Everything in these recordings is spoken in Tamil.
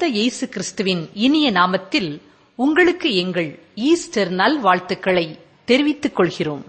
இயேசு கிறிஸ்துவின் இனிய நாமத்தில் உங்களுக்கு எங்கள் ஈஸ்டர் நல்வாழ்த்துக்களை தெரிவித்துக் கொள்கிறோம்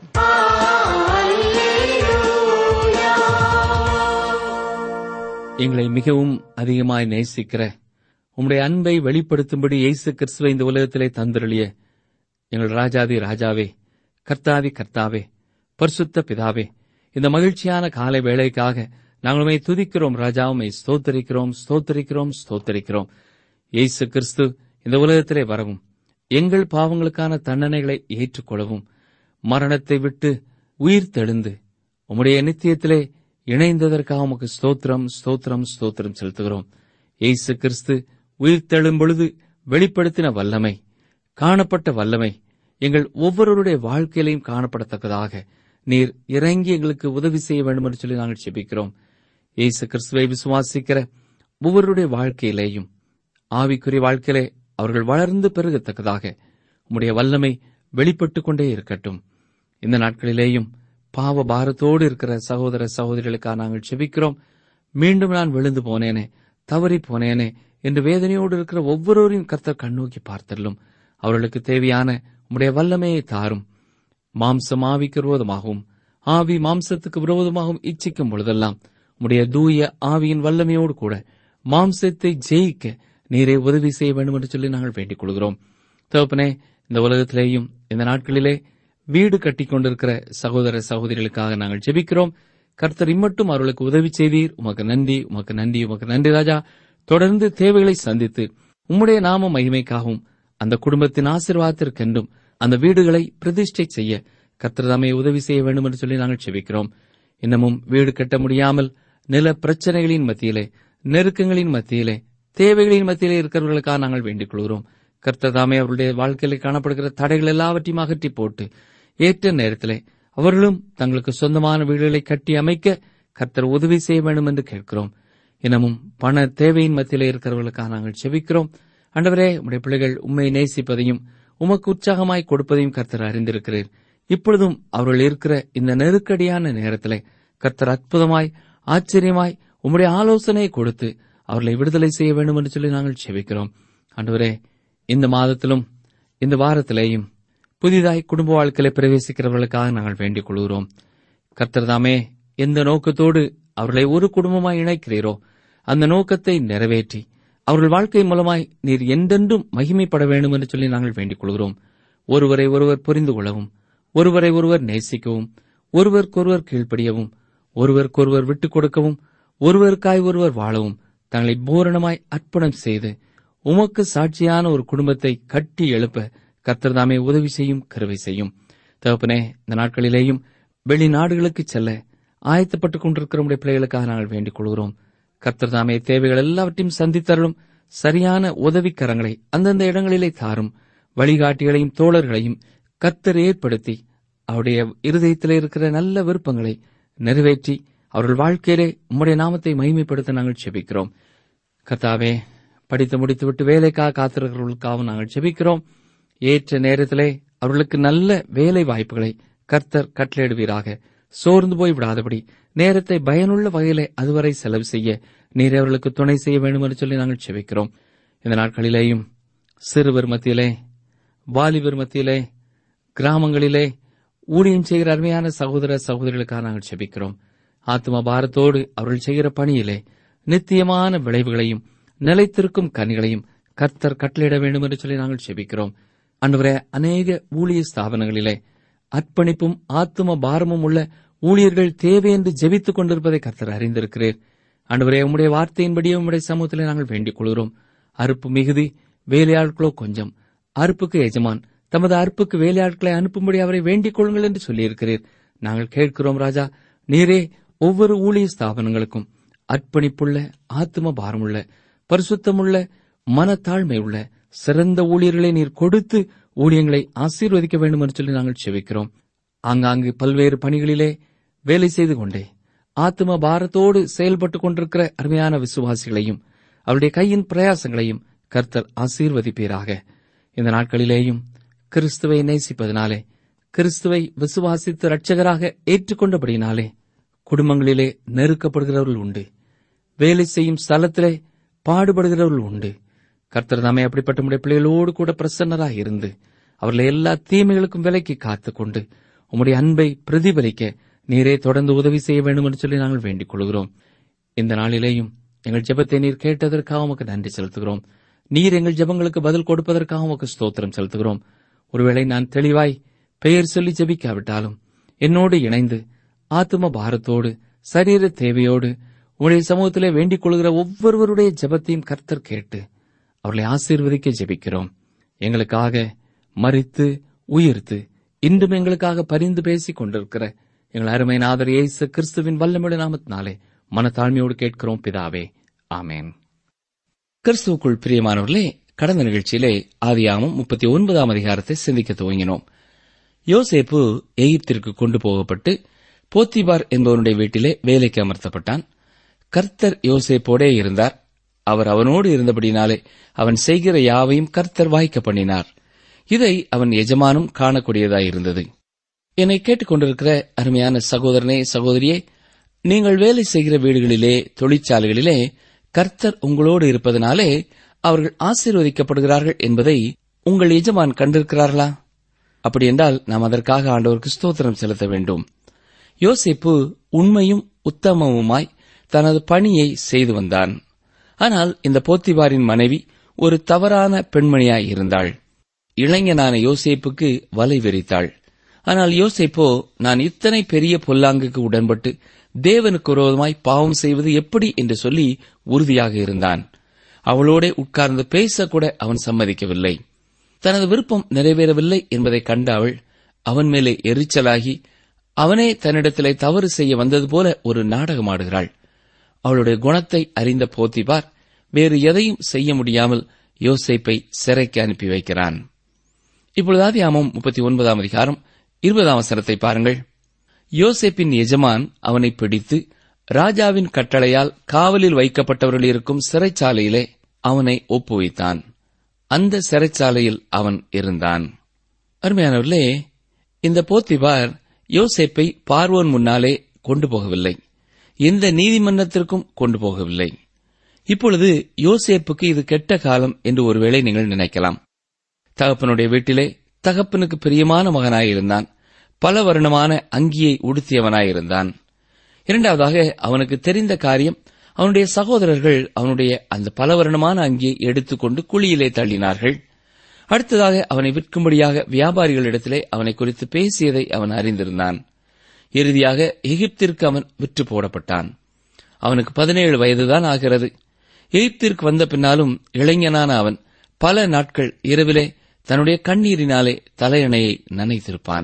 எங்களை மிகவும் அதிகமாய் நேசிக்கிற உம்முடைய அன்பை வெளிப்படுத்தும்படி இயேசு கிறிஸ்துவை இந்த உலகத்திலே தந்திரளிய எங்கள் ராஜாதி ராஜாவே கர்த்தாதி கர்த்தாவே பரிசுத்த பிதாவே இந்த மகிழ்ச்சியான காலை வேளைக்காக நாங்கள் உம்மை துதிக்கிறோம் ராஜா உம்மை ஸ்தோத்தரிக்கிறோம் ஸ்தோத்தரிக்கிறோம் ஸ்தோத்தரிக்கிறோம் இயேசு கிறிஸ்து இந்த உலகத்திலே வரவும் எங்கள் பாவங்களுக்கான தண்டனைகளை ஏற்றுக்கொள்ளவும் மரணத்தை விட்டு உயிர் தெழுந்து உம்முடைய நித்தியத்திலே இணைந்ததற்காக உமக்கு ஸ்தோத்திரம் ஸ்தோத்திரம் ஸ்தோத்திரம் செலுத்துகிறோம் இயேசு கிறிஸ்து உயிர் தெழும் பொழுது வெளிப்படுத்தின வல்லமை காணப்பட்ட வல்லமை எங்கள் ஒவ்வொருவருடைய வாழ்க்கையிலையும் காணப்படத்தக்கதாக நீர் இறங்கி எங்களுக்கு உதவி செய்ய வேண்டும் என்று சொல்லி நாங்கள் செபிக்கிறோம் இயேசு கிறிஸ்துவை விசுவாசிக்கிற ஒவ்வொருடைய வாழ்க்கையிலேயும் ஆவிக்குரிய வாழ்க்கையிலே அவர்கள் வளர்ந்து பெருகத்தக்கதாக உம்முடைய வல்லமை வெளிப்பட்டுக் கொண்டே இருக்கட்டும் இந்த நாட்களிலேயும் பாவ பாரத்தோடு இருக்கிற சகோதர சகோதரிகளுக்காக நாங்கள் செபிக்கிறோம் மீண்டும் நான் விழுந்து போனேனே தவறி போனேனே என்று வேதனையோடு இருக்கிற ஒவ்வொருவரையும் கர்த்தர் கண்ணோக்கி பார்த்தரலும் அவர்களுக்கு தேவையான உம்முடைய வல்லமையை தாரும் மாம்சம் ஆவிக்கு விரோதமாகவும் ஆவி மாம்சத்துக்கு விரோதமாகவும் இச்சிக்கும் பொழுதெல்லாம் உம்முடைய தூய ஆவியின் வல்லமையோடு கூட மாம்சத்தை ஜெயிக்க நீரே உதவி செய்ய வேண்டும் என்று சொல்லி நாங்கள் வேண்டிக் கொள்கிறோம் தகப்பனே இந்த உலகத்திலேயும் இந்த நாட்களிலே வீடு கட்டிக் கொண்டிருக்கிற சகோதர சகோதரிகளுக்காக நாங்கள் ஜெபிக்கிறோம் கர்த்தர் இம்மட்டும் அவர்களுக்கு உதவி செய்தீர் உமக்கு நன்றி உமக்கு நன்றி உமக்கு நன்றி ராஜா தொடர்ந்து தேவைகளை சந்தித்து உம்முடைய நாம மகிமைக்காகவும் அந்த குடும்பத்தின் ஆசீர்வாதத்திற்கென்றும் அந்த வீடுகளை பிரதிஷ்டை செய்ய கர்த்தர் தாமே உதவி செய்ய வேண்டும் என்று சொல்லி நாங்கள் செபிக்கிறோம் இன்னமும் வீடு கட்ட முடியாமல் நில பிரச்சனைகளின் மத்தியிலே நெருக்கங்களின் மத்தியிலே தேவைகளின் மத்தியிலே இருக்கிறவர்களுக்காக நாங்கள் வேண்டிக் கொள்கிறோம் கர்த்தர் தாமே அவருடைய வாழ்க்கையிலே காணப்படுகிற தடைகள் எல்லாவற்றையும் அகற்றி போட்டு ஏற்ற நேரத்திலே அவர்களும் தங்களுக்கு சொந்தமான வீடுகளை கட்டி அமைக்க கர்த்தர் உதவி செய்ய வேண்டும் என்று கேட்கிறோம் இன்னமும் பண தேவையின் மத்தியிலே இருக்கிறவர்களுக்காக நாங்கள் செபிக்கிறோம் ஆண்டவரே உடைய பிள்ளைகள் உண்மை நேசிப்பதையும் உமக்கு உற்சாகமாய் கொடுப்பதையும் கர்த்தர் அறிந்திருக்கிறீர் இப்பொழுதும் அவர்கள் இருக்கிற இந்த நெருக்கடியான நேரத்திலே கர்த்தர் அற்புதமாய் ஆச்சரியமாய் உம்முடைய ஆலோசனையை கொடுத்து அவர்களை விடுதலை செய்ய வேண்டும் என்று சொல்லி நாங்கள் செபிக்கிறோம் ஆண்டவரே இந்த மாதத்திலும் இந்த வாரத்திலேயும் புதிதாய் குடும்ப வாழ்க்கையில பிரவேசிக்கிறவர்களுக்காக நாங்கள் வேண்டிக் கொள்கிறோம் கர்த்தர் தாமே எந்த நோக்கத்தோடு அவர்களை ஒரு குடும்பமாய் இணைக்கிறீரோ அந்த நோக்கத்தை நிறைவேற்றி அவர்கள் வாழ்க்கை மூலமாய் நீர் என்றென்றும் மகிமைப்பட வேண்டும் என்று சொல்லி நாங்கள் வேண்டிக் கொள்கிறோம் ஒருவரை ஒருவர் புரிந்து கொள்ளவும் ஒருவரை ஒருவர் நேசிக்கவும் ஒருவருக்கொருவர் கீழ்ப்படியவும் ஒருவருக்கொருவர் விட்டுக் கொடுக்கவும் ஒருவருக்காய் ஒருவர் வாழவும் தங்களை பூரணமாய் அர்ப்பணம் செய்து உமக்கு சாட்சியான ஒரு குடும்பத்தை கட்டி எழுப்ப கர்த்தர்தாமே உதவி செய்யும் கருவை செய்யும் தகப்பனே இந்த நாட்களிலேயும் வெளிநாடுகளுக்கு செல்ல ஆயத்தப்பட்டுக் கொண்டிருக்கிற உடைய பிள்ளைகளுக்காக நாங்கள் வேண்டிக் கொள்கிறோம் கர்த்தர்தாமே தேவைகள் எல்லாவற்றையும் சந்தித்தருளும் சரியான உதவிக்கரங்களை அந்தந்த இடங்களிலே தாரும் வழிகாட்டிகளையும் தோழர்களையும் கர்த்தர் ஏற்படுத்தி அவருடைய இருதயத்திலே இருக்கிற நல்ல விருப்பங்களை நிறைவேற்றி அவர்கள் வாழ்க்கையிலே உம்முடைய நாமத்தை மகிமைப்படுத்த நாங்கள் செபிக்கிறோம் கர்த்தாவே படித்து முடித்துவிட்டு வேலைக்காக காத்திருக்கிறவர்களுக்காகவும் நாங்கள் செபிக்கிறோம் ஏற்ற நேரத்திலே அவர்களுக்கு நல்ல வேலை வாய்ப்புகளை கர்த்தர் கட்டளையிடுவீராக சோர்ந்து போய் விடாதபடி நேரத்தை பயனுள்ள வகையிலே அதுவரை செலவு செய்ய நீர் அவர்களுக்கு துணை செய்ய வேண்டும் என்று சொல்லி நாங்கள் செபிக்கிறோம் இந்த நாட்களிலேயும் சிறுவர் மத்தியிலே வாலிபர் மத்தியிலே கிராமங்களிலே ஊழியம் செய்கிற அருமையான சகோதர சகோதரிகளுக்காக நாங்கள் செபிக்கிறோம் ஆத்ம பாரத்தோடு அவர்கள் செய்கிற பணியிலே நித்தியமான விளைவுகளையும் நிலைத்திருக்கும் கனிகளையும் கர்த்தர் கட்டளையிட வேண்டும் என்று சொல்லி நாங்கள் செபிக்கிறோம் அன்றுவரே அநேக ஊழிய ஸ்தாபனங்களிலே அர்ப்பணிப்பும் ஆத்தும பாரமும் உள்ள ஊழியர்கள் தேவை என்று ஜெபித்துக் கொண்டிருப்பதை கர்த்தர் அறிந்திருக்கிறீர் அன்றுவரே உம்முடைய வார்த்தையின்படியே உம்முடைய சமூகத்திலே நாங்கள் வேண்டிக் கொள்கிறோம் அறுப்பு மிகுதி வேலையாட்களோ கொஞ்சம் அறுப்புக்கு எஜமான் தமது அறுப்புக்கு வேலையாட்களை அனுப்பும்படி அவரை வேண்டிக் கொள்ளுங்கள் என்று சொல்லியிருக்கிறீர் நாங்கள் கேட்கிறோம் ராஜா நீரே ஒவ்வொரு ஊழிய ஸ்தாபனங்களுக்கும் அர்ப்பணிப்புள்ள ஆத்தும பாரமுள்ள பரிசுத்தமுள்ள மனத்தாழ்மை உள்ள சிறந்த ஊழியர்களை நீர் கொடுத்து ஊழியங்களை ஆசீர்வதிக்க வேண்டும் என்று சொல்லி நாங்கள் செவிக்கிறோம் ஆங்காங்கு பல்வேறு பணிகளிலே வேலை செய்து கொண்டே ஆத்ம பாரத்தோடு செயல்பட்டுக் கொண்டிருக்கிற அருமையான விசுவாசிகளையும் அவருடைய கையின் பிரயாசங்களையும் கர்த்தர் ஆசீர்வதிப்பீராக இந்த நாட்களிலேயும் கிறிஸ்துவை நேசிப்பதனாலே கிறிஸ்துவை விசுவாசித்து இரட்சகராக ஏற்றுக்கொண்டபடியினாலே குடும்பங்களிலே நெருக்கப்படுகிறவர்கள் உண்டு வேலை செய்யும் ஸ்தலத்திலே பாடுபடுகிறவர்கள் உண்டு கர்த்தர் தாமே அப்படிப்பட்ட உடைய பிள்ளைகளோடு கூட பிரசன்னராக இருந்து அவர்களை எல்லா தீமைகளுக்கும் விலைக்கு காத்துக்கொண்டு உம்முடைய அன்பை பிரதிபலிக்க நீரே தொடர்ந்து உதவி செய்ய வேண்டும் என்று சொல்லி நாங்கள் வேண்டிக் கொள்கிறோம் இந்த நாளிலேயும் எங்கள் ஜெபத்தை நீர் கேட்டதற்காக உமக்கு நன்றி செலுத்துகிறோம் நீர் எங்கள் ஜெபங்களுக்கு பதில் கொடுப்பதற்காக உமக்கு ஸ்தோத்திரம் செலுத்துகிறோம் ஒருவேளை நான் தெளிவாய் பெயர் சொல்லி ஜெபிக்காவிட்டாலும் என்னோடு இணைந்து ஆத்தும பாரத்தோடு சரீர தேவையோடு உங்களுடைய சமூகத்திலே வேண்டிக் கொள்கிற ஒவ்வொருவருடைய ஜெபத்தையும் கர்த்தர் கேட்டு அவர்களை ஆசீர்வதிக்க ஜெபிக்கிறோம் எங்களுக்காக மறித்து உயிர்த்து இன்றும் எங்களுக்காக பரிந்து பேசிக் கொண்டிருக்கிற எங்கள் அருமை நாதர் இயேசு கிறிஸ்துவின் வல்லமிட நாமத்தினாலே மனத்தாழ்மையோடு கேட்கிறோம் பிதாவே ஆமேன் கிறிஸ்துவுக்குள் பிரியமானவர்களே கடந்த நிகழ்ச்சியிலே ஆதியாமம் முப்பத்தி ஒன்பதாம் அதிகாரத்தை சிந்திக்க துவங்கினோம் யோசேப்பு எகிப்திற்கு கொண்டு போகப்பட்டு போத்திபார் என்பவனுடைய வீட்டிலே வேலைக்கு அமர்த்தப்பட்டான் கர்த்தர் யோசேப்போடே இருந்தார் அவர் அவனோடு இருந்தபடினாலே அவன் செய்கிற யாவையும் கர்த்தர் வாய்க்க பண்ணினார் இதை அவன் எஜமானும் காணக்கூடியதாயிருந்தது என்னை கேட்டுக்கொண்டிருக்கிற அருமையான சகோதரனே சகோதரியே நீங்கள் வேலை செய்கிற வீடுகளிலே தொழிற்சாலைகளிலே கர்த்தர் உங்களோடு இருப்பதனாலே அவர்கள் ஆசீர்வதிக்கப்படுகிறார்கள் என்பதை உங்கள் எஜமான் கண்டிருக்கிறார்களா அப்படி என்றால் நாம் அதற்காக ஆண்டவருக்கு ஸ்தோத்திரம் செலுத்த வேண்டும் யோசிப்பு உண்மையும் உத்தமவுமாய் தனது பணியை செய்து வந்தான் ஆனால் இந்த போத்திபாரின் மனைவி ஒரு தவறான பெண்மணியாய் இருந்தாள் இளைஞனான யோசேப்புக்கு வலை விரித்தாள் ஆனால் யோசேப்போ நான் இத்தனை பெரிய பொல்லாங்குக்கு உடன்பட்டு தேவனுக்கு விரோதமாய் பாவம் செய்வது எப்படி என்று சொல்லி உறுதியாக இருந்தான் அவளோட உட்கார்ந்து பேசக்கூட அவன் சம்மதிக்கவில்லை தனது விருப்பம் நிறைவேறவில்லை என்பதை கண்ட அவள் அவன் மேலே எரிச்சலாகி அவனே தன்னிடத்திலே தவறு செய்ய வந்தது போல ஒரு நாடகமாடுகிறாள் அவளுடைய குணத்தை அறிந்த போத்திபார் வேறு எதையும் செய்ய முடியாமல் யோசேப்பை சிறைக்கு அனுப்பி வைக்கிறான் இப்பொழுது ஆதியாமம் முப்பத்தி ஒன்பதாம் அதிகாரம் இருபதாம் வசனத்தை பாருங்கள் யோசேப்பின் எஜமான் அவனை பிடித்து ராஜாவின் கட்டளையால் காவலில் வைக்கப்பட்டவர்கள் இருக்கும் சிறைச்சாலையிலே அவனை ஒப்புவித்தான் அந்த சிறைச்சாலையில் அவன் இருந்தான் அருமையானவர்களே இந்த போத்திபார் யோசேப்பை பார்வோன் முன்னாலே கொண்டு போகவில்லை எந்த நீதிமன்றத்திற்கும் கொண்டு போகவில்லை இப்பொழுது யோசேப்புக்கு இது கெட்ட காலம் என்று ஒருவேளை நீங்கள் நினைக்கலாம் தகப்பனுடைய வீட்டிலே தகப்பனுக்கு பிரியமான மகனாயிருந்தான் பல வருணமான அங்கியை உடுத்தியவனாயிருந்தான் இரண்டாவதாக அவனுக்கு தெரிந்த காரியம் அவனுடைய சகோதரர்கள் அவனுடைய அந்த பல வருணமான அங்கியை எடுத்துக்கொண்டு குழியிலே தள்ளினார்கள் அடுத்ததாக அவனை விற்கும்படியாக வியாபாரிகளிடத்திலே அவனை குறித்து பேசியதை அவன் அறிந்திருந்தான் இறுதியாக எகிப்திற்கு அவன் விற்று போடப்பட்டான் அவனுக்கு பதினேழு வயதுதான் ஆகிறது எகிப்திற்கு வந்த பின்னாலும் இளைஞனான அவன் பல நாட்கள் இரவிலே தன்னுடைய கண்ணீரினாலே தலையணையை நனைத்திருப்பான்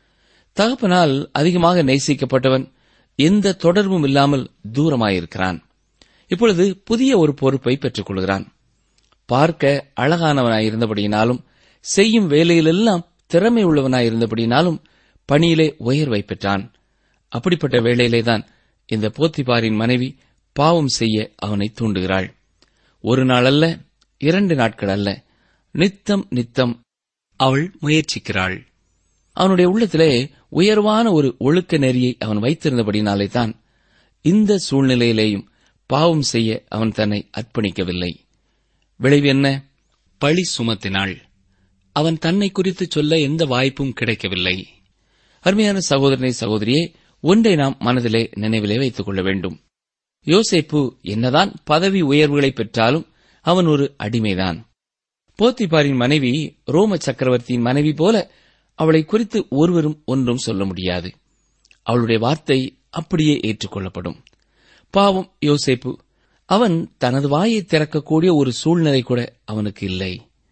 தகப்பனால் அதிகமாக நேசிக்கப்பட்டவன் எந்த தொடர்பும் இல்லாமல் தூரமாயிருக்கிறான் இப்பொழுது புதிய ஒரு பொறுப்பை பெற்றுக் கொள்கிறான் பார்க்க அழகானவனாயிருந்தபடியினாலும் செய்யும் வேலையிலெல்லாம் திறமை உள்ளவனாயிருந்தபடியினாலும் பணியிலே உயர்வை பெற்றான் அப்படிப்பட்ட வேளையிலேதான் இந்த போத்திபாரின் மனைவி பாவம் செய்ய அவனை தூண்டுகிறாள் ஒரு நாள் அல்ல இரண்டு நாட்கள் அல்ல நித்தம் நித்தம் அவள் முயற்சிக்கிறாள் அவனுடைய உள்ளத்திலே உயர்வான ஒரு ஒழுக்க நெறியை அவன் வைத்திருந்தபடினாலே தான் இந்த சூழ்நிலையிலேயும் பாவம் செய்ய அவன் தன்னை அர்ப்பணிக்கவில்லை விளைவு என்ன பழி சுமத்தினாள் அவன் தன்னை குறித்து சொல்ல எந்த வாய்ப்பும் கிடைக்கவில்லை அருமையான சகோதரனை சகோதரியே ஒன்றை நாம் மனதிலே நினைவிலே வைத்துக் கொள்ள வேண்டும் யோசேப்பு என்னதான் பதவி உயர்வுகளை பெற்றாலும் அவன் ஒரு அடிமைதான் போத்திபாரின் மனைவி ரோம சக்கரவர்த்தியின் மனைவி போல அவளை குறித்து ஒருவரும் ஒன்றும் சொல்ல முடியாது அவளுடைய வார்த்தை அப்படியே ஏற்றுக்கொள்ளப்படும் பாவம் யோசேப்பு அவன் தனது வாயை திறக்கக்கூடிய ஒரு சூழ்நிலை கூட அவனுக்கு இல்லை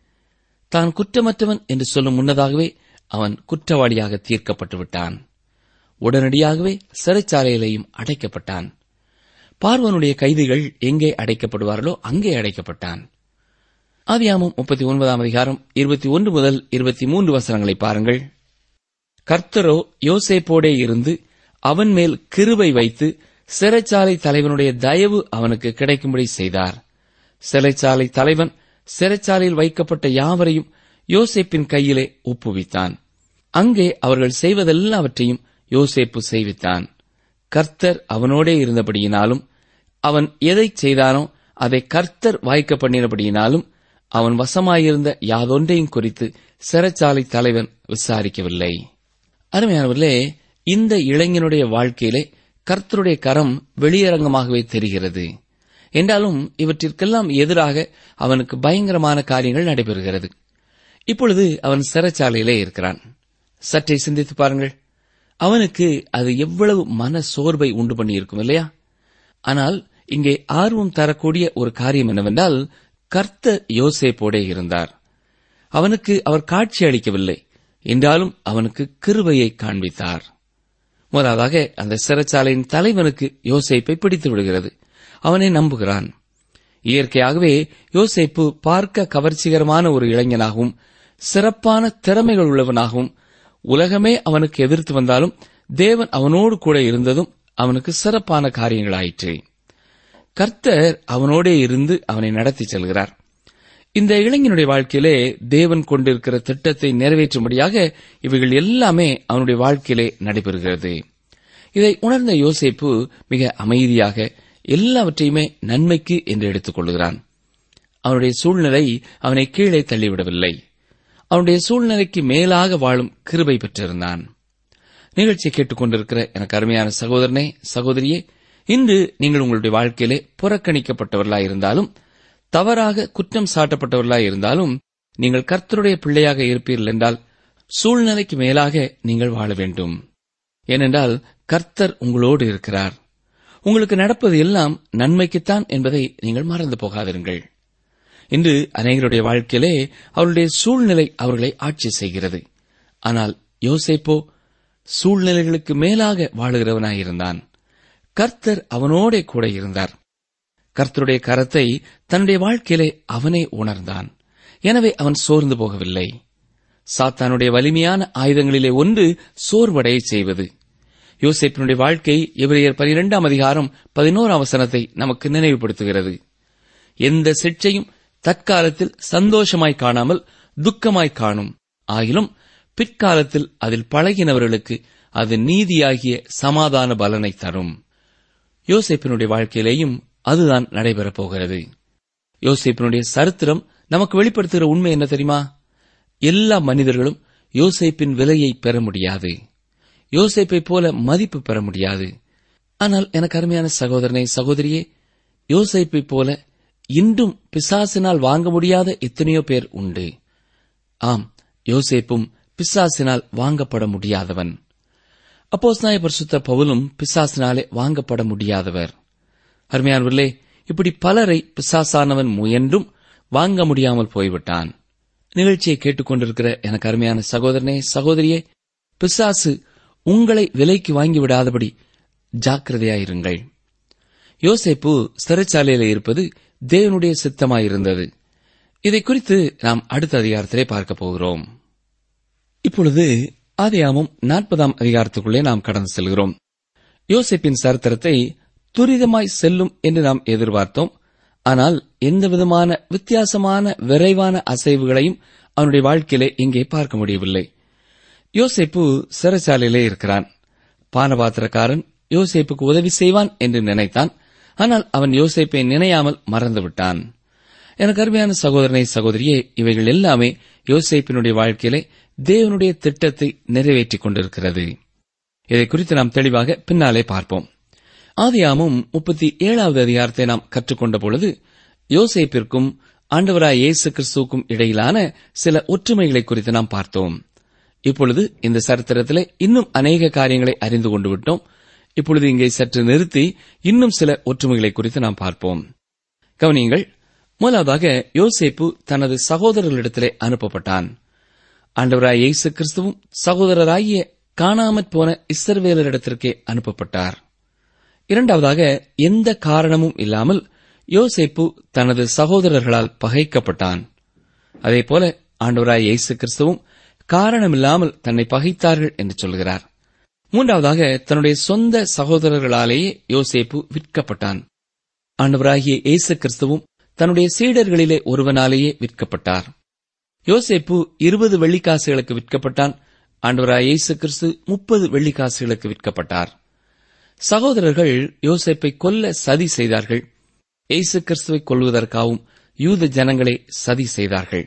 தான் குற்றமற்றவன் என்று சொல்லும் முன்னதாகவே அவன் குற்றவாளியாக தீர்க்கப்பட்டு விட்டான் உடனடியாகவே சிறைச்சாலையிலேயும் அடைக்கப்பட்டான் பார்வனுடைய கைதிகள் எங்கே அடைக்கப்படுவார்களோ அங்கே அடைக்கப்பட்டான் ஆதியாமம் முப்பத்தி ஒன்பதாம் அதிகாரம் இருபத்தி ஒன்று முதல் இருபத்தி மூன்று வசனங்களை பாருங்கள் கர்த்தரோ யோசேப்போடே இருந்து அவன் மேல் கிருபை வைத்து சிறைச்சாலை தலைவனுடைய தயவு அவனுக்கு கிடைக்கும்படி செய்தார் சிறைச்சாலை தலைவன் சிறைச்சாலையில் வைக்கப்பட்ட யாவரையும் யோசேப்பின் கையிலே ஒப்புவித்தான் அங்கே அவர்கள் செய்வதெல்லாவற்றையும் யோசேப்பு செய்வித்தான் கர்த்தர் அவனோடே இருந்தபடியினாலும் அவன் எதை செய்தானோ அதை கர்த்தர் வாய்க்க பண்ணினபடியினாலும் அவன் வசமாயிருந்த யாதொன்றையும் குறித்து சிறைச்சாலை தலைவன் விசாரிக்கவில்லை அருமையானவர்களே இந்த இளைஞனுடைய வாழ்க்கையிலே கர்த்தருடைய கரம் வெளியரங்கமாகவே தெரிகிறது என்றாலும் இவற்றிற்கெல்லாம் எதிராக அவனுக்கு பயங்கரமான காரியங்கள் நடைபெறுகிறது இப்பொழுது அவன் சிறைச்சாலையிலே இருக்கிறான் சற்றே சிந்தித்து பாருங்கள் அவனுக்கு அது எவ்வளவு மன சோர்வை உண்டு பண்ணியிருக்கும் இல்லையா ஆனால் இங்கே ஆர்வம் தரக்கூடிய ஒரு காரியம் என்னவென்றால் கர்த்தர் யோசேப்போடே இருந்தார் அவனுக்கு அவர் காட்சி அளிக்கவில்லை என்றாலும் அவனுக்கு கிருபையை காண்பித்தார் முதலாவதாக அந்த சிறைச்சாலையின் தலைவனுக்கு யோசேப்பை பிடித்து விடுகிறது அவனை நம்புகிறான் இயற்கையாகவே யோசேப்பு பார்க்க கவர்ச்சிகரமான ஒரு இளைஞனாகவும் சிறப்பான திறமைகள் உள்ளவனாகவும் உலகமே அவனுக்கு எதிர்த்து வந்தாலும் தேவன் அவனோடு கூட இருந்ததும் அவனுக்கு சிறப்பான காரியங்களாயிற்று கர்த்தர் அவனோடே இருந்து அவனை நடத்தி செல்கிறார் இந்த இளைஞனுடைய வாழ்க்கையிலே தேவன் கொண்டிருக்கிற திட்டத்தை நிறைவேற்றும்படியாக இவைகள் எல்லாமே அவனுடைய வாழ்க்கையிலே நடைபெறுகிறது இதை உணர்ந்த யோசேப்பு மிக அமைதியாக எல்லாவற்றையுமே நன்மைக்கு என்று எடுத்துக் கொள்கிறான் அவனுடைய சூழ்நிலை அவனை கீழே தள்ளிவிடவில்லை அவனுடைய சூழ்நிலைக்கு மேலாக வாழும் கிருபை பெற்றிருந்தான் நிகழ்ச்சியை கேட்டுக்கொண்டிருக்கிற எனக்கு அருமையான சகோதரனே சகோதரியே இன்று நீங்கள் உங்களுடைய வாழ்க்கையிலே புறக்கணிக்கப்பட்டவர்களாய் இருந்தாலும் தவறாக குற்றம் சாட்டப்பட்டவர்களாய் இருந்தாலும் நீங்கள் கர்த்தருடைய பிள்ளையாக இருப்பீர்கள் என்றால் சூழ்நிலைக்கு மேலாக நீங்கள் வாழ வேண்டும் ஏனென்றால் கர்த்தர் உங்களோடு இருக்கிறார் உங்களுக்கு நடப்பது எல்லாம் நன்மைக்குத்தான் என்பதை நீங்கள் மறந்து போகாதிருங்கள் இன்று அநேகருடைய வாழ்க்கையிலே அவருடைய சூழ்நிலை அவர்களை ஆட்சி செய்கிறது ஆனால் யோசேப்போ சூழ்நிலைகளுக்கு மேலாக வாழுகிறவனாயிருந்தான் கர்த்தர் அவனோடே கூட இருந்தார் கர்த்தருடைய கரத்தை தன்னுடைய வாழ்க்கையிலே அவனே உணர்ந்தான் எனவே அவன் சோர்ந்து போகவில்லை சாத்தானுடைய வலிமையான ஆயுதங்களிலே ஒன்று சோர்வடைய செய்வது யோசேப்பினுடைய வாழ்க்கை எபிரேயர் பனிரெண்டாம் அதிகாரம் பதினோராம் வசனத்தை நமக்கு நினைவுபடுத்துகிறது எந்த சிற்சையும் தற்காலத்தில் சந்தோஷமாய் காணாமல் துக்கமாய் காணும் ஆகிலும் பிற்காலத்தில் அதில் பழகினவர்களுக்கு அது நீதியாகிய சமாதான பலனை தரும் யோசேப்பினுடைய வாழ்க்கையிலேயும் அதுதான் நடைபெறப் போகிறது யோசேப்பினுடைய சரித்திரம் நமக்கு வெளிப்படுத்துகிற உண்மை என்ன தெரியுமா எல்லா மனிதர்களும் யோசேப்பின் விலையை பெற முடியாது யோசேப்பை போல மதிப்பு பெற முடியாது ஆனால் எனக்கு அருமையான சகோதரனை சகோதரியே யோசேப்பை போல இன்றும் பிசாசினால் வாங்க முடியாத எத்தனையோ பேர் உண்டு ஆம் யோசேப்பும் பிசாசினால் வாங்கப்பட முடியாதவன் அப்போஸ் பரிசுத்த பவுலும் பிசாசினாலே வாங்கப்பட முடியாதவர் அருமையானவர்களே இப்படி பலரை பிசாசானவன் முயன்றும் வாங்க முடியாமல் போய்விட்டான் நிகழ்ச்சியை கேட்டுக்கொண்டிருக்கிற எனக்கு அருமையான சகோதரனே சகோதரியே பிசாசு உங்களை விலைக்கு வாங்கிவிடாதபடி ஜாக்கிரதையாயிருங்கள் யோசேப்பு சிறைச்சாலையில் இருப்பது தேவனுடைய சித்தமாயிருந்தது இதை குறித்து நாம் அடுத்த அதிகாரத்திலே பார்க்க போகிறோம் இப்பொழுது ஆதியாமம் நாற்பதாம் அதிகாரத்துக்குள்ளே நாம் கடந்து செல்கிறோம் யோசேப்பின் சரித்திரத்தை துரிதமாய் செல்லும் என்று நாம் எதிர்பார்த்தோம் ஆனால் எந்தவிதமான வித்தியாசமான விரைவான அசைவுகளையும் அவனுடைய வாழ்க்கையிலே இங்கே பார்க்க முடியவில்லை யோசேப்பு சிறைச்சாலையிலே இருக்கிறான் பானபாத்திரக்காரன் யோசேப்புக்கு உதவி செய்வான் என்று நினைத்தான் ஆனால் அவன் யோசேப்பை நினையாமல் மறந்துவிட்டான் எனக்கு அருமையான சகோதரனை சகோதரியே இவைகள் எல்லாமே யோசேப்பினுடைய வாழ்க்கையிலே தேவனுடைய திட்டத்தை நிறைவேற்றிக் கொண்டிருக்கிறது இதை குறித்து நாம் தெளிவாக பின்னாலே பார்ப்போம் ஆதியாமும் முப்பத்தி ஏழாவது அதிகாரத்தை நாம் கற்றுக்கொண்ட பொழுது யோசேப்பிற்கும் ஆண்டவராய் இயேசு கிறிஸ்துவுக்கும் இடையிலான சில ஒற்றுமைகளை குறித்து நாம் பார்த்தோம் இப்பொழுது இந்த சரித்திரத்திலே இன்னும் அநேக காரியங்களை அறிந்து கொண்டு விட்டோம் இப்பொழுது இங்கே சற்று நிறுத்தி இன்னும் சில ஒற்றுமைகளை குறித்து நாம் பார்ப்போம் கவனியங்கள் முதலாவதாக யோசேப்பு தனது சகோதரர்களிடத்திலே அனுப்பப்பட்டான் ஆண்டவராய் இயேசு கிறிஸ்துவும் சகோதரராகிய காணாமற் போன இஸ்ரவேலரிடத்திற்கே அனுப்பப்பட்டார் இரண்டாவதாக எந்த காரணமும் இல்லாமல் யோசேப்பு தனது சகோதரர்களால் பகைக்கப்பட்டான் அதேபோல ஆண்டவராய் இயேசு கிறிஸ்துவும் காரணமில்லாமல் தன்னை பகைத்தார்கள் என்று சொல்கிறார் மூன்றாவதாக தன்னுடைய சொந்த சகோதரர்களாலேயே யோசேப்பு விற்கப்பட்டான் ஆண்டவராகிய இயேசு கிறிஸ்துவும் தன்னுடைய சீடர்களிலே ஒருவனாலேயே விற்கப்பட்டார் யோசேப்பு இருபது வெள்ளிக்காசுகளுக்கு விற்கப்பட்டான் ஆண்டவராய் இயேசு கிறிஸ்து முப்பது வெள்ளிக்காசுகளுக்கு விற்கப்பட்டார் சகோதரர்கள் யோசேப்பை கொல்ல சதி செய்தார்கள் இயேசு கிறிஸ்துவை கொல்வதற்காகவும் யூத ஜனங்களே சதி செய்தார்கள்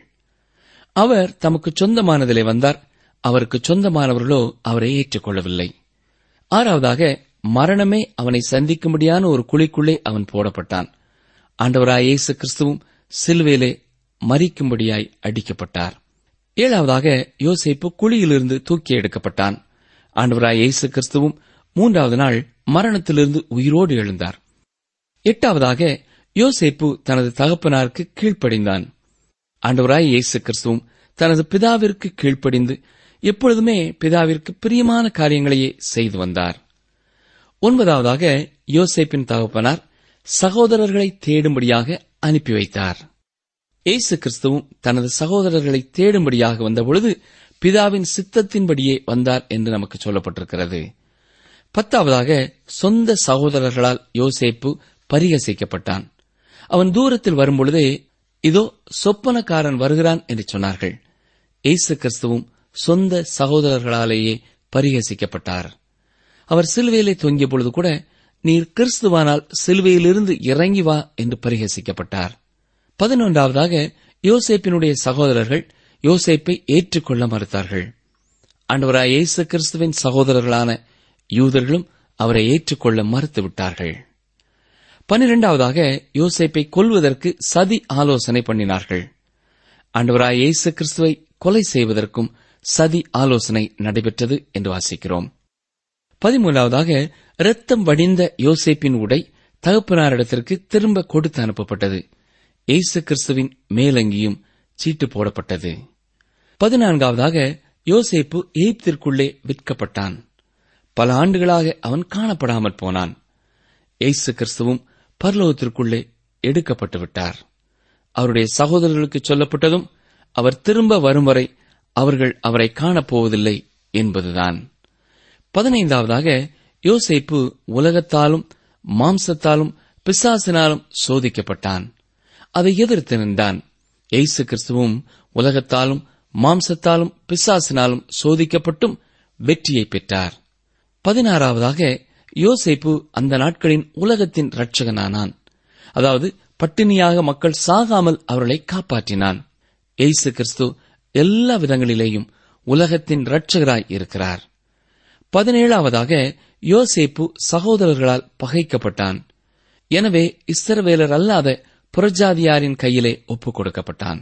அவர் தமக்கு சொந்தமானதிலே வந்தார் அவருக்கு சொந்தமானவர்களோ அவரை ஏற்றுக்கொள்ளவில்லை ஆறாவதாக மரணமே அவனை சந்திக்கும்படியான ஒரு குழிக்குள்ளே அவன் போடப்பட்டான் ஆண்டவராய் இயேசு கிறிஸ்துவும் சிலுவையிலே மறிக்கும்படியாய் அடிக்கப்பட்டார் ஏழாவதாக யோசேப்பு குழியிலிருந்து தூக்கி எடுக்கப்பட்டான் ஆண்டவராய் இயேசு கிறிஸ்துவும் மூன்றாவது நாள் மரணத்திலிருந்து உயிரோடு எழுந்தார் எட்டாவதாக யோசேப்பு தனது தகப்பனாருக்கு கீழ்ப்படிந்தான் ஆண்டவராய் இயேசு கிறிஸ்துவும் தனது பிதாவிற்கு கீழ்ப்படிந்து எப்பொழுதுமே பிதாவிற்கு பிரியமான காரியங்களையே செய்து வந்தார் ஒன்பதாவதாக யோசேப்பின் தகப்பனார் சகோதரர்களை தேடும்படியாக அனுப்பி வைத்தார் இயேசு கிறிஸ்துவும் தனது சகோதரர்களை தேடும்படியாக வந்தபொழுது பிதாவின் சித்தத்தின்படியே வந்தார் என்று நமக்கு சொல்லப்பட்டிருக்கிறது பத்தாவதாக சொந்த சகோதரர்களால் யோசேப்பு பரிகசிக்கப்பட்டான் அவன் தூரத்தில் வரும்பொழுதே இதோ சொப்பனக்காரன் வருகிறான் என்று சொன்னார்கள் இயேசு கிறிஸ்துவும் சொந்த சகோதரர்களாலேயே பரிகசிக்கப்பட்டார் அவர் சிலுவையிலே தொங்கிய பொழுது கூட நீர் கிறிஸ்துவானால் சிலுவையிலிருந்து இறங்கி வா என்று பரிகசிக்கப்பட்டார் பதினொன்றாவதாக யோசேப்பினுடைய சகோதரர்கள் யோசேப்பை ஏற்றுக்கொள்ள மறுத்தார்கள் ஆண்டவராய் இயேசு கிறிஸ்துவின் சகோதரர்களான யூதர்களும் அவரை ஏற்றுக்கொள்ள மறுத்துவிட்டார்கள் பனிரெண்டாவதாக யோசேப்பை கொல்வதற்கு சதி ஆலோசனை பண்ணினார்கள் ஆண்டவராய் இயேசு கிறிஸ்துவை கொலை செய்வதற்கும் சதி ஆலோசனை நடைபெற்றது என்று வாசிக்கிறோம் பதிமூன்றாவதாக இரத்தம் வடிந்த யோசேப்பின் உடை தகப்பனாரிடத்திற்கு திரும்ப கொடுத்து அனுப்பப்பட்டது இயேசு கிறிஸ்துவின் மேலங்கியும் சீட்டு போடப்பட்டது பதினான்காவதாக யோசேப்பு எகிப்திற்குள்ளே விற்கப்பட்டான் பல ஆண்டுகளாக அவன் காணப்படாமல் போனான் இயேசு கிறிஸ்துவும் பரலோகத்திற்குள்ளே எடுக்கப்பட்டு விட்டார் அவருடைய சகோதரர்களுக்கு சொல்லப்பட்டதும் அவர் திரும்ப வரும் வரை அவர்கள் அவரை காணப்போவதில்லை என்பதுதான் பதினைந்தாவதாக யோசேப்பு உலகத்தாலும் மாம்சத்தாலும் பிசாசினாலும் சோதிக்கப்பட்டான் அதை எதிர்த்து நின்றான் இயேசு கிறிஸ்துவும் உலகத்தாலும் மாம்சத்தாலும் பிசாசினாலும் சோதிக்கப்பட்டும் வெற்றியை பெற்றார் பதினாறாவதாக யோசேப்பு அந்த நாட்களின் உலகத்தின் இரட்சகனானான் அதாவது பட்டினியாக மக்கள் சாகாமல் அவர்களை காப்பாற்றினான் இயேசு கிறிஸ்து எல்லா விதங்களிலேயும் உலகத்தின் இரட்சகராய் இருக்கிறார் பதினேழாவதாக யோசேப்பு சகோதரர்களால் பகைக்கப்பட்டான் எனவே இஸ்ரவேலர் அல்லாத புறஜாதியாரின் கையிலே ஒப்புக் கொடுக்கப்பட்டான்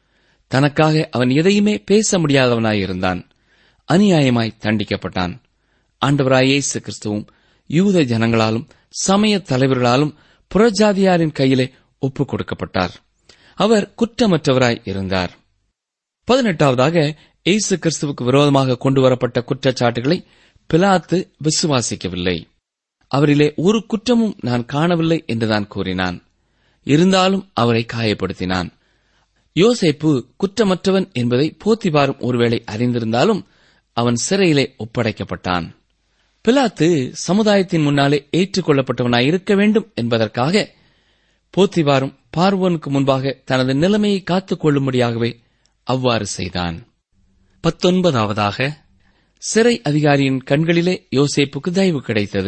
தனக்காக அவன் எதையுமே பேச முடியாதவனாயிருந்தான் அநியாயமாய் தண்டிக்கப்பட்டான் ஆண்டவராய் இயேசு கிறிஸ்துவும் யூத ஜனங்களாலும் சமய தலைவர்களாலும் புறஜாதியாரின் கையிலே ஒப்புக் கொடுக்கப்பட்டார் அவர் குற்றமற்றவராய் இருந்தார் பதினெட்டாவதாக இயேசு கிறிஸ்துவுக்கு விரோதமாக கொண்டு வரப்பட்ட குற்றச்சாட்டுகளை பிலாத்து விசுவாசிக்கவில்லை அவரிலே ஒரு குற்றமும் நான் காணவில்லை என்றுதான் கூறினான் இருந்தாலும் அவரை காயப்படுத்தினான் யோசேப்பு குற்றமற்றவன் என்பதை போத்திபாரும் ஒருவேளை அறிந்திருந்தாலும் அவன் சிறையிலே ஒப்படைக்கப்பட்டான் பிலாத்து சமுதாயத்தின் முன்னாலே ஏற்றுக்கொள்ளப்பட்டவனாய் இருக்க வேண்டும் என்பதற்காக போத்திபாரும் பார்வோனுக்கு முன்பாக தனது நிலைமையை காத்துக் கொள்ளும்படியாகவே அவ்வாறு செய்தான் பத்தொன்பதாவதாக சிறை அதிகாரியின் கண்களிலே யோசேப்புக்கு தயவு கிடைத்தது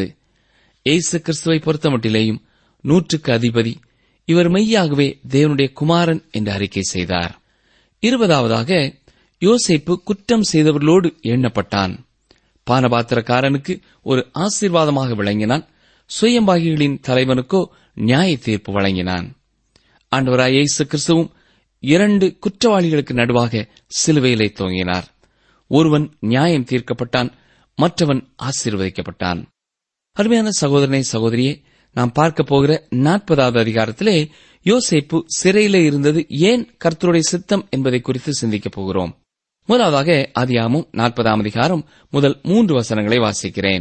ஏசு கிறிஸ்துவை பொறுத்தமட்டிலேயும் நூற்றுக்கு அதிபதி இவர் மெய்யாகவே தேவனுடைய குமாரன் என்று அறிக்கை செய்தார் இருபதாவதாக யோசேப்பு குற்றம் செய்தவர்களோடு எண்ணப்பட்டான் பானபாத்திரக்காரனுக்கு ஒரு ஆசீர்வாதமாக விளங்கினான் சுயம்பாகிகளின் தலைவனுக்கோ நியாய தீர்ப்பு வழங்கினான் ஆண்டவராய் இயேசு கிறிஸ்துவும் இரண்டு குற்றவாளிகளுக்கு நடுவாக சிலுவையிலே தோங்கினார் ஒருவன் நியாயம் தீர்க்கப்பட்டான் மற்றவன் ஆசீர்வதிக்கப்பட்டான் அருமையான சகோதரனை சகோதரியே நாம் பார்க்க போகிற நாற்பதாவது அதிகாரத்திலே யோசேப்பு சிறையிலே இருந்தது ஏன் கர்த்தருடைய சித்தம் என்பதை குறித்து சிந்திக்கப் போகிறோம் முதலாவதாக ஆதியாமும் நாற்பதாம் அதிகாரம் முதல் மூன்று வசனங்களை வாசிக்கிறேன்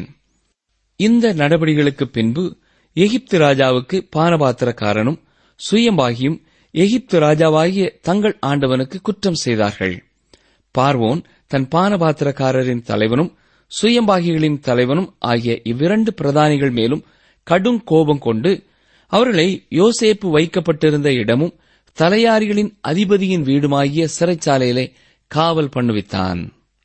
இந்த நடவடிக்கைகளுக்கு பின்பு எகிப்து ராஜாவுக்கு பானபாத்திரக்காரனும் சுயம்பாகியும் எகிப்து ராஜாவாகிய தங்கள் ஆண்டவனுக்கு குற்றம் செய்தார்கள் பார்வோன் தன் பானபாத்திரக்காரரின் தலைவனும் சுயம்பாகிகளின் தலைவனும் ஆகிய இவ்விரண்டு பிரதானிகள் மேலும் கடும் கோபம் கொண்டு அவர்களை யோசேப்பு வைக்கப்பட்டிருந்த இடமும் தலையாரிகளின் அதிபதியின் வீடுமாகிய சிறைச்சாலையிலே காவல் பண்ணுவித்தான்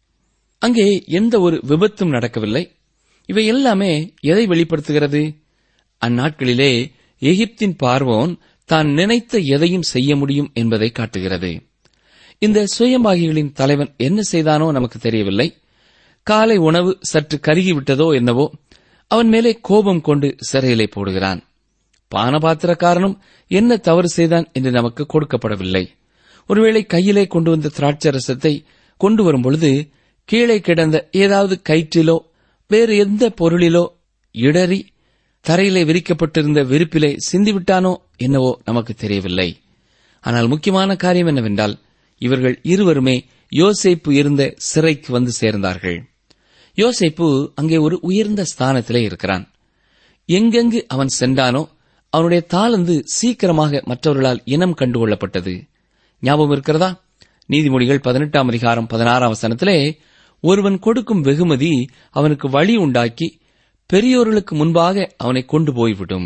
அங்கே எந்த ஒரு விபத்தும் நடக்கவில்லை இவை எல்லாமே எதை வெளிப்படுத்துகிறது அந்நாட்களிலே எகிப்தின் பார்வோன் தான் நினைத்த எதையும் செய்ய முடியும் என்பதை காட்டுகிறது இந்த சுயம்பாகிகளின் தலைவன் என்ன செய்தானோ நமக்கு தெரியவில்லை காலை உணவு சற்று கருகிவிட்டதோ என்னவோ அவன் மேலே கோபம் கொண்டு சிறையிலே போடுகிறான் பானபாத்திரக்காரனும் என்ன தவறு செய்தான் என்று நமக்கு கொடுக்கப்படவில்லை ஒருவேளை கையிலே கொண்டு வந்த திராட்சை ரசத்தை கொண்டு வரும் பொழுது கீழே கிடந்த ஏதாவது கயிற்றிலோ வேறு எந்த பொருளிலோ இடறி தரையிலே விரிக்கப்பட்டிருந்த விரிப்பிலே சிந்திவிட்டானோ என்னவோ நமக்கு தெரியவில்லை ஆனால் முக்கியமான காரியம் என்னவென்றால் இவர்கள் இருவருமே யோசேப்பு இருந்த சிறைக்கு வந்து சேர்ந்தார்கள் யோசேப்பு அங்கே ஒரு உயர்ந்த ஸ்தானத்திலே இருக்கிறான் எங்கெங்கு அவன் சென்றானோ அவனுடைய தாளந்து சீக்கிரமாக மற்றவர்களால் இனம் கண்டுகொள்ளப்பட்டது ஞாபகம் இருக்கிறதா நீதிமொழிகள் பதினெட்டாம் அதிகாரம் பதினாறாம் வசனத்திலே ஒருவன் கொடுக்கும் வெகுமதி அவனுக்கு வழி உண்டாக்கி பெரியோர்களுக்கு முன்பாக அவனை கொண்டு போய்விடும்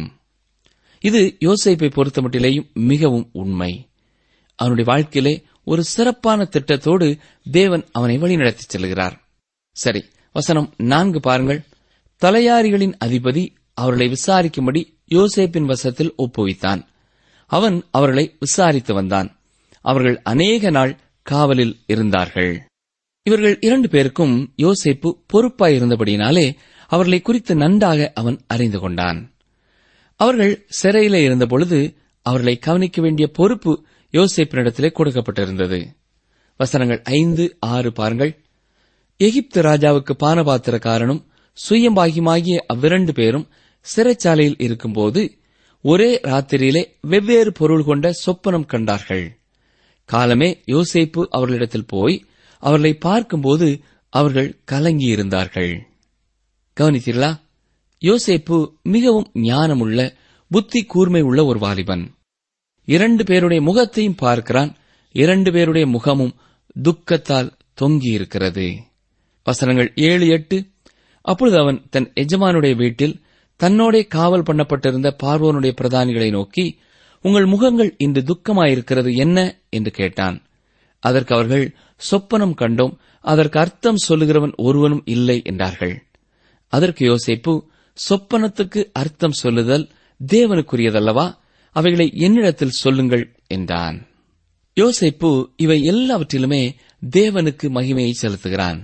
இது யோசேப்பை பொறுத்தமட்டிலேயும் மிகவும் உண்மை அவனுடைய வாழ்க்கையிலே ஒரு சிறப்பான திட்டத்தோடு தேவன் அவனை வழிநடத்திச் செல்கிறார் சரி வசனம் நான்கு பாருங்கள் தலையாரிகளின் அதிபதி அவர்களை விசாரிக்கும்படி யோசேப்பின் வசத்தில் ஒப்புவித்தான் அவன் அவர்களை விசாரித்து வந்தான் அவர்கள் அநேக நாள் காவலில் இருந்தார்கள் இவர்கள் இரண்டு பேருக்கும் யோசேப்பு பொறுப்பாயிருந்தபடியினாலே அவர்களை குறித்து நன்றாக அவன் அறிந்து கொண்டான் அவர்கள் சிறையிலே இருந்தபொழுது அவர்களை கவனிக்க வேண்டிய பொறுப்பு யோசேப்பினிடத்திலே கொடுக்கப்பட்டிருந்தது வசனங்கள் ஐந்து ஆறு பாருங்கள் எகிப்து ராஜாவுக்கு பானபாத்திரக்காரனும் சுயம்பாகியுமாகிய அவ்விரண்டு பேரும் சிறைச்சாலையில் இருக்கும்போது ஒரே ராத்திரியிலே வெவ்வேறு பொருள் கொண்ட சொப்பனம் கண்டார்கள் காலமே யோசேப்பு அவர்களிடத்தில் போய் அவர்களை பார்க்கும்போது அவர்கள் கலங்கியிருந்தார்கள் கவனித்தீர்களா யோசேப்பு மிகவும் ஞானமுள்ள புத்தி கூர்மை உள்ள ஒரு வாலிபன் இரண்டு பேருடைய முகத்தையும் பார்க்கிறான் இரண்டு பேருடைய முகமும் துக்கத்தால் தொங்கியிருக்கிறது வசனங்கள் ஏழு எட்டு அப்பொழுது அவன் தன் எஜமானுடைய வீட்டில் தன்னோடே காவல் பண்ணப்பட்டிருந்த பார்வோனுடைய பிரதானிகளை நோக்கி உங்கள் முகங்கள் இன்று துக்கமாயிருக்கிறது என்ன என்று கேட்டான் அதற்கு அவர்கள் சொப்பனம் கண்டோம் அதற்கு அர்த்தம் சொல்லுகிறவன் ஒருவனும் இல்லை என்றார்கள் அதற்கு யோசேப்பு சொப்பனத்துக்கு அர்த்தம் சொல்லுதல் தேவனுக்குரியதல்லவா அவைகளை என்னிடத்தில் சொல்லுங்கள் என்றான் யோசேப்பு இவை எல்லாவற்றிலுமே தேவனுக்கு மகிமையை செலுத்துகிறான்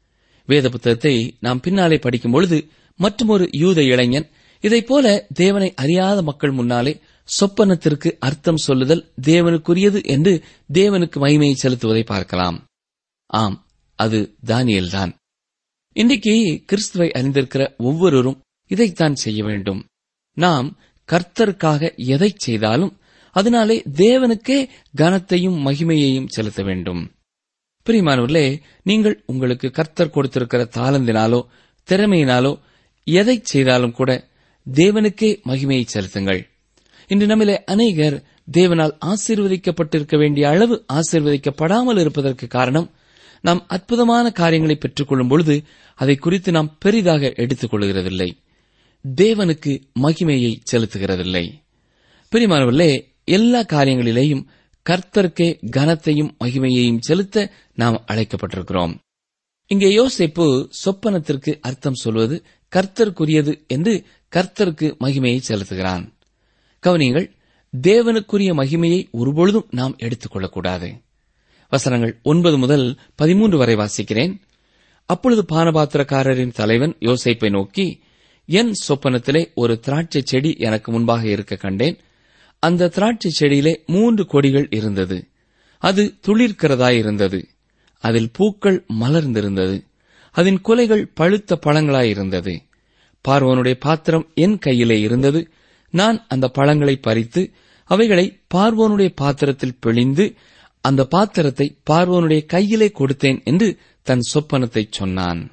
வேத புத்தகத்தை நாம் பின்னாலே படிக்கும் பொழுது மற்றொரு யூத இளைஞன் இதைப் போல தேவனை அறியாத மக்கள் முன்னாலே சொப்பனத்திற்கு அர்த்தம் சொல்லுதல் தேவனுக்குரியது என்று தேவனுக்கு மகிமையை செலுத்துவதை பார்க்கலாம் ஆம் அது தானியல்தான் இன்றைக்கு கிறிஸ்துவை அறிந்திருக்கிற ஒவ்வொருவரும் இதைத்தான் செய்ய வேண்டும் நாம் கர்த்தருக்காக எதை செய்தாலும் அதனாலே தேவனுக்கே கனத்தையும் மகிமையையும் செலுத்த வேண்டும் பிரியமானவர்களே நீங்கள் உங்களுக்கு கர்த்தர் கொடுத்திருக்கிற தாளந்தினாலோ திறமையினாலோ எதை செய்தாலும் கூட தேவனுக்கே மகிமையை செலுத்துங்கள் இன்று நம்மிலே அநேகர் தேவனால் ஆசீர்வதிக்கப்பட்டிருக்க வேண்டிய அளவு ஆசீர்வதிக்கப்படாமல் இருப்பதற்கு காரணம் நாம் அற்புதமான காரியங்களை பெற்றுக்கொள்ளும் பொழுது அதை குறித்து நாம் பெரிதாக எடுத்துக் கொள்கிறதில்லை தேவனுக்கு மகிமையை செலுத்துகிறதில்லை பிரிமானவர்களே எல்லா காரியங்களிலேயும் கர்த்தருக்கே கனத்தையும் மகிமையையும் செலுத்த நாம் அழைக்கப்பட்டிருக்கிறோம் இங்கே யோசிப்பு சொப்பனத்திற்கு அர்த்தம் சொல்வது கர்த்தருக்குரியது என்று கர்த்தருக்கு மகிமையை செலுத்துகிறான் கவனியங்கள் தேவனுக்குரிய மகிமையை ஒருபொழுதும் நாம் எடுத்துக் கொள்ளக்கூடாது வசனங்கள் ஒன்பது முதல் பதிமூன்று வரை வாசிக்கிறேன் அப்பொழுது பானபாத்திரக்காரரின் தலைவன் யோசைப்பை நோக்கி என் சொப்பனத்திலே ஒரு திராட்சை செடி எனக்கு முன்பாக இருக்க கண்டேன் அந்த திராட்சை செடியிலே மூன்று கொடிகள் இருந்தது அது துளிர்க்கிறதாயிருந்தது அதில் பூக்கள் மலர்ந்திருந்தது அதன் குலைகள் பழுத்த பழங்களாயிருந்தது பார்வோனுடைய பாத்திரம் என் கையிலே இருந்தது நான் அந்த பழங்களை பறித்து அவைகளை பார்வோனுடைய பாத்திரத்தில் பிழிந்து அந்த பாத்திரத்தை பார்வோனுடைய கையிலே கொடுத்தேன் என்று தன் சொப்பனத்தை சொன்னான்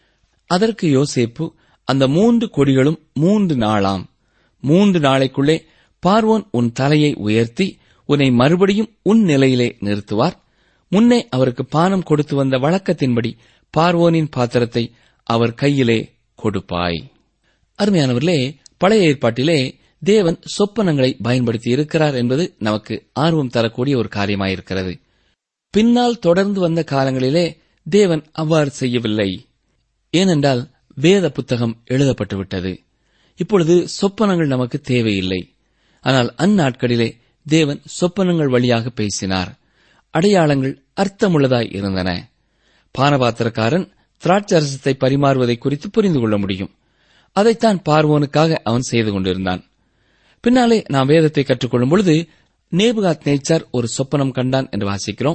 அதற்கு யோசேப்பு அந்த மூன்று கொடிகளும் மூன்று நாளாம் மூன்று நாளைக்குள்ளே பார்வோன் உன் தலையை உயர்த்தி உன்னை மறுபடியும் உன் நிலையிலே நிறுத்துவார் முன்னே அவருக்கு பானம் கொடுத்து வந்த வழக்கத்தின்படி பார்வோனின் பாத்திரத்தை அவர் கையிலே கொடுப்பாய் அருமையானவர்களே பழைய ஏற்பாட்டிலே தேவன் சொப்பனங்களை பயன்படுத்தி இருக்கிறார் என்பது நமக்கு ஆர்வம் தரக்கூடிய ஒரு காரியமாயிருக்கிறது பின்னால் தொடர்ந்து வந்த காலங்களிலே தேவன் அவ்வாறு செய்யவில்லை ஏனென்றால் வேத புத்தகம் எழுதப்பட்டுவிட்டது இப்பொழுது சொப்பனங்கள் நமக்கு தேவையில்லை ஆனால் அந்நாட்களிலே தேவன் சொப்பனங்கள் வழியாக பேசினார் அடையாளங்கள் அர்த்தமுள்ளதாய் இருந்தன பானபாத்திரக்காரன் திராட்சரசத்தை பரிமாறுவதை குறித்து புரிந்து கொள்ள முடியும் அதைத்தான் பார்வோனுக்காக அவன் செய்து கொண்டிருந்தான் பின்னாலே நாம் வேதத்தை கற்றுக்கொள்ளும் பொழுது நேபுகாத் நேச்சார் ஒரு சொப்பனம் கண்டான் என்று வாசிக்கிறோம்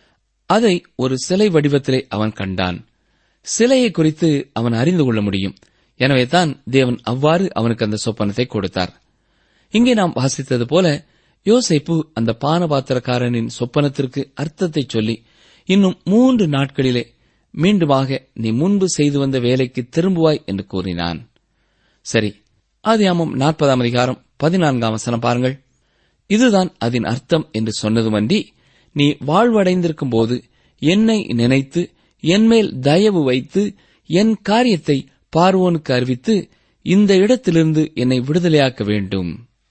அதை ஒரு சிலை வடிவத்திலே அவன் கண்டான் சிலையை குறித்து அவன் அறிந்து கொள்ள முடியும் எனவே தான் தேவன் அவ்வாறு அவனுக்கு அந்த சொப்பனத்தை கொடுத்தார் இங்கே நாம் வாசித்தது போல யோசேப்பு அந்த பானபாத்திரக்காரனின் சொப்பனத்திற்கு அர்த்தத்தை சொல்லி இன்னும் மூன்று நாட்களிலே மீண்டுமாக நீ முன்பு செய்து வந்த வேலைக்கு திரும்புவாய் என்று கூறினான் சரி ஆதியாமம் நாற்பதாம் அதிகாரம் பதினான்காம் வசனம் பாருங்கள் இதுதான் அதன் அர்த்தம் என்று சொன்னதுமன்றி நீ வாழ்வடைந்திருக்கும் போது என்னை நினைத்து என்மேல் தயவு வைத்து என் காரியத்தை பார்வோனுக்கு அறிவித்து இந்த இடத்திலிருந்து என்னை விடுதலையாக்க வேண்டும்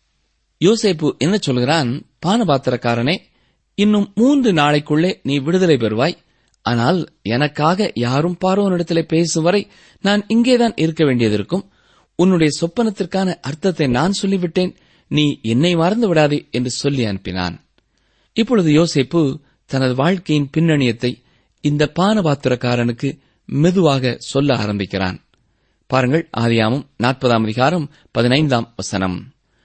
யோசேப்பு என்ன சொல்கிறான் பானபாத்திரக்காரனே இன்னும் மூன்று நாளைக்குள்ளே நீ விடுதலை பெறுவாய் ஆனால் எனக்காக யாரும் பார்வோனிடத்திலே பேசும் வரை நான் இங்கேதான் இருக்க வேண்டியதிருக்கும் உன்னுடைய சொப்பனத்திற்கான அர்த்தத்தை நான் சொல்லிவிட்டேன் நீ என்னை மறந்து விடாதே என்று சொல்லி அனுப்பினான் இப்பொழுது யோசேப்பு தனது வாழ்க்கையின் பின்னணியத்தை இந்த பானபாத்திரக்காரனுக்கு மெதுவாக சொல்ல ஆரம்பிக்கிறான் பாருங்கள் ஆதியாமம் நாற்பதாம் அதிகாரம் பதினைந்தாம் வசனம்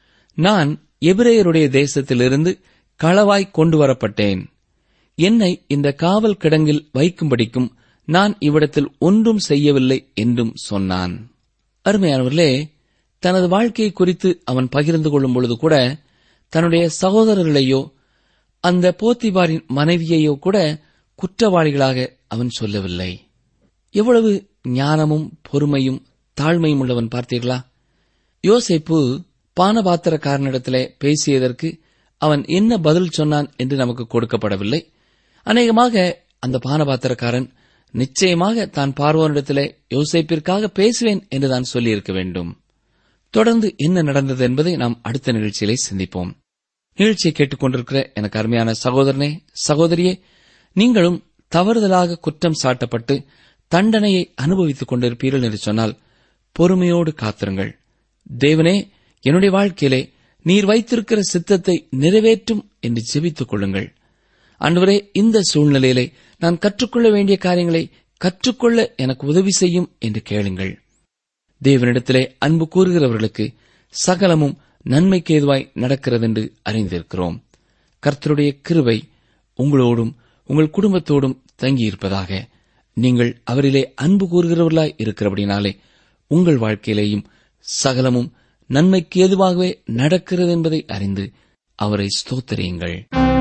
நான் எபிரேயருடைய தேசத்திலிருந்து களவாய் கொண்டு வரப்பட்டேன் என்னை இந்த காவல் கிடங்கில் வைக்கும்படிக்கும் நான் இவ்விடத்தில் ஒன்றும் செய்யவில்லை என்றும் சொன்னான் அருமையானவர்களே தனது வாழ்க்கையை குறித்து அவன் பகிர்ந்து கொள்ளும் பொழுது கூட தன்னுடைய சகோதரர்களையோ அந்த போத்திபாரின் மனைவியையோ கூட குற்றவாளிகளாக அவன் சொல்லவில்லை எவ்வளவு ஞானமும் பொறுமையும் தாழ்மையும் உள்ளவன் பார்த்தீர்களா யோசேப்பு பானபாத்திரக்காரனிடத்திலே பேசியதற்கு அவன் என்ன பதில் சொன்னான் என்று நமக்கு கொடுக்கப்படவில்லை அநேகமாக அந்த பானபாத்திரக்காரன் நிச்சயமாக தான் பார்வோனிடத்திலே யோசேப்பிற்காக பேசுவேன் என்று தான் சொல்லியிருக்க வேண்டும் தொடர்ந்து என்ன நடந்தது என்பதை நாம் அடுத்த நிகழ்ச்சியிலே சிந்திப்போம் நிகழ்ச்சியை கேட்டுக்கொண்டிருக்கிற எனக்கு அருமையான சகோதரனே சகோதரியே நீங்களும் தவறுதலாக குற்றம் சாட்டப்பட்டு தண்டனையை அனுபவித்துக் கொண்டிருப்பீர்கள் என்று சொன்னால் பொறுமையோடு காத்திருங்கள் தேவனே என்னுடைய வாழ்க்கையிலே நீர் வைத்திருக்கிற சித்தத்தை நிறைவேற்றும் என்று ஜெபித்துக் கொள்ளுங்கள் அன்றுவரே இந்த சூழ்நிலையிலே நான் கற்றுக்கொள்ள வேண்டிய காரியங்களை கற்றுக்கொள்ள எனக்கு உதவி செய்யும் என்று கேளுங்கள் தேவனிடத்திலே அன்பு கூறுகிறவர்களுக்கு சகலமும் நன்மைக்கு ஏதுவாய் நடக்கிறது என்று அறிந்திருக்கிறோம் கர்த்தருடைய கிருபை உங்களோடும் உங்கள் குடும்பத்தோடும் தங்கியிருப்பதாக நீங்கள் அவரிலே அன்பு கூறுகிறவர்களாய் இருக்கிறபடினாலே உங்கள் வாழ்க்கையிலேயும் சகலமும் நன்மைக்கு ஏதுவாகவே நடக்கிறது என்பதை அறிந்து அவரை ஸ்தோத்திரியுங்கள்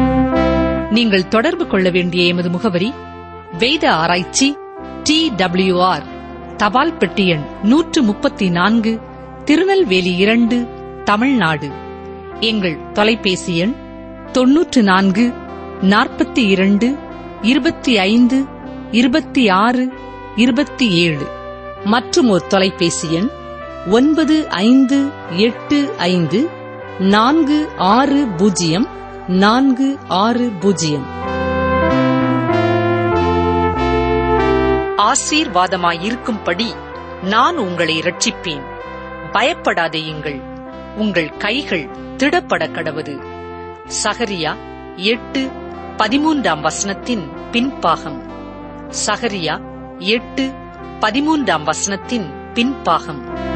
நீங்கள் தொடர்பு கொள்ள வேண்டிய எமது முகவரி வேத ஆராய்ச்சி டி ஆர் தபால் பெட்டி எண் நூற்று முப்பத்தி நான்கு திருநெல்வேலி இரண்டு தமிழ்நாடு எங்கள் தொலைபேசி எண் தொன்னூற்று நான்கு நாற்பத்தி இரண்டு இருபத்தி ஐந்து இருபத்தி ஆறு இருபத்தி ஏழு மற்றும் ஒரு தொலைபேசி எண் ஒன்பது ஐந்து எட்டு ஐந்து நான்கு ஆறு பூஜ்ஜியம் நான்கு ஆறு பூஜ்ஜியம் ஆசீர்வாதமாயிருக்கும்படி நான் உங்களை இரட்சிப்பேன் பயப்படாதேயுங்கள் உங்கள் கைகள் திடப்பட கடவது சகரியா எட்டு பதிமூன்றாம் வசனத்தின் பின்பாகம் சகரியா எட்டு பதிமூன்றாம் வசனத்தின் பின்பாகம்